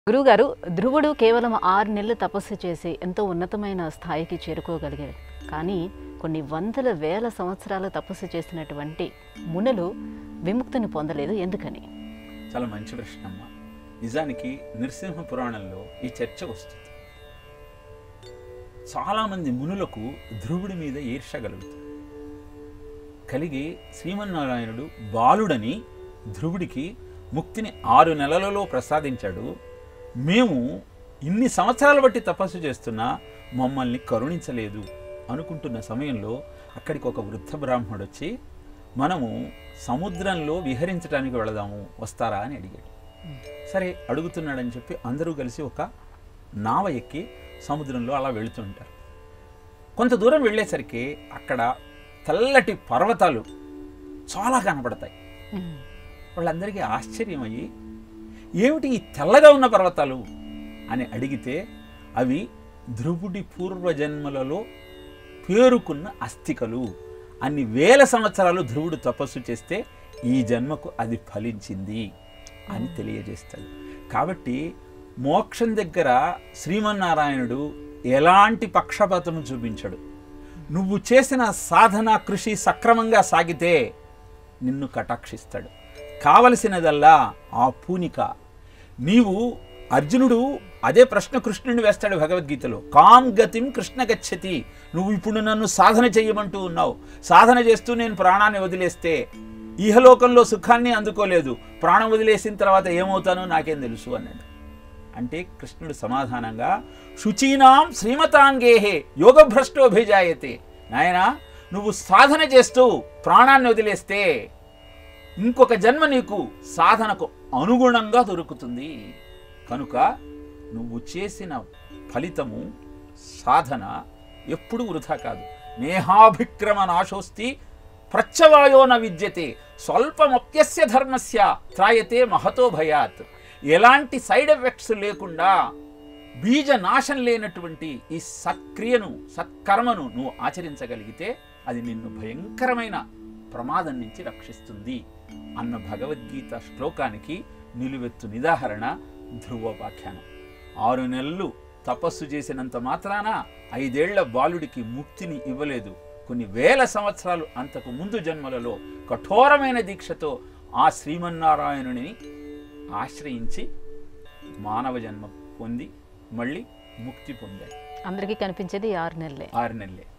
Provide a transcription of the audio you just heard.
గురువుగారు ధ్రువుడు కేవలం ఆరు నెలలు తపస్సు చేసి ఎంతో ఉన్నతమైన స్థాయికి చేరుకోగలిగారు కానీ కొన్ని వందల వేల సంవత్సరాలు తపస్సు చేసినటువంటి మునులు విముక్తిని పొందలేదు ఎందుకని చాలా మంచి ప్రశ్న అమ్మ నిజానికి నరసింహ పురాణంలో ఈ చర్చ వస్తుంది చాలామంది మునులకు ధ్రువుడి మీద ఈర్ష కలుగుతుంది కలిగి శ్రీమన్నారాయణుడు బాలుడని ధ్రువుడికి ముక్తిని ఆరు నెలలలో ప్రసాదించాడు మేము ఇన్ని సంవత్సరాలు బట్టి తపస్సు చేస్తున్నా మమ్మల్ని కరుణించలేదు అనుకుంటున్న సమయంలో అక్కడికి ఒక వృద్ధ బ్రాహ్మణుడు వచ్చి మనము సముద్రంలో విహరించడానికి వెళదాము వస్తారా అని అడిగాడు సరే అడుగుతున్నాడని చెప్పి అందరూ కలిసి ఒక నావ ఎక్కి సముద్రంలో అలా వెళుతుంటారు కొంత దూరం వెళ్ళేసరికి అక్కడ తెల్లటి పర్వతాలు చాలా కనపడతాయి వాళ్ళందరికీ ఆశ్చర్యం అయ్యి ఏమిటి ఈ తెల్లగా ఉన్న పర్వతాలు అని అడిగితే అవి ధ్రువుడి పూర్వజన్మలలో పేరుకున్న అస్థికలు అన్ని వేల సంవత్సరాలు ధ్రువుడు తపస్సు చేస్తే ఈ జన్మకు అది ఫలించింది అని తెలియజేస్తాడు కాబట్టి మోక్షం దగ్గర శ్రీమన్నారాయణుడు ఎలాంటి పక్షపాతము చూపించడు నువ్వు చేసిన సాధన కృషి సక్రమంగా సాగితే నిన్ను కటాక్షిస్తాడు కావలసినదల్లా ఆ పూనిక నీవు అర్జునుడు అదే ప్రశ్న కృష్ణుని వేస్తాడు భగవద్గీతలో కాం గతిం కృష్ణ గచ్చతి నువ్వు ఇప్పుడు నన్ను సాధన చెయ్యమంటూ ఉన్నావు సాధన చేస్తూ నేను ప్రాణాన్ని వదిలేస్తే ఇహలోకంలో సుఖాన్ని అందుకోలేదు ప్రాణం వదిలేసిన తర్వాత ఏమవుతానో నాకేం తెలుసు అన్నాడు అంటే కృష్ణుడు సమాధానంగా శుచీనాం శ్రీమతాంగేహే యోగభ్రష్టోభిజాయతే నాయనా నువ్వు సాధన చేస్తూ ప్రాణాన్ని వదిలేస్తే ఇంకొక జన్మ నీకు సాధనకు అనుగుణంగా దొరుకుతుంది కనుక నువ్వు చేసిన ఫలితము సాధన ఎప్పుడు వృధా కాదు నేహాభిక్రమ నాశోస్తి ప్రత్యవాయో న విద్యతే స్వల్పమప్యస్య ధర్మస్య త్రాయతే మహతో భయాత్ ఎలాంటి సైడ్ ఎఫెక్ట్స్ లేకుండా బీజ నాశం లేనటువంటి ఈ సత్క్రియను సత్కర్మను నువ్వు ఆచరించగలిగితే అది నిన్ను భయంకరమైన ప్రమాదం నుంచి రక్షిస్తుంది అన్న భగవద్గీత శ్లోకానికి నిలువెత్తు నిదాహరణ ధ్రువోపాఖ్యానం ఆరు నెలలు తపస్సు చేసినంత మాత్రాన ఐదేళ్ల బాలుడికి ముక్తిని ఇవ్వలేదు కొన్ని వేల సంవత్సరాలు అంతకు ముందు జన్మలలో కఠోరమైన దీక్షతో ఆ శ్రీమన్నారాయణుని ఆశ్రయించి మానవ జన్మ పొంది మళ్ళీ ముక్తి పొందాడు అందరికీ కనిపించేది ఈ ఆరు నెలలే ఆరు నెలలే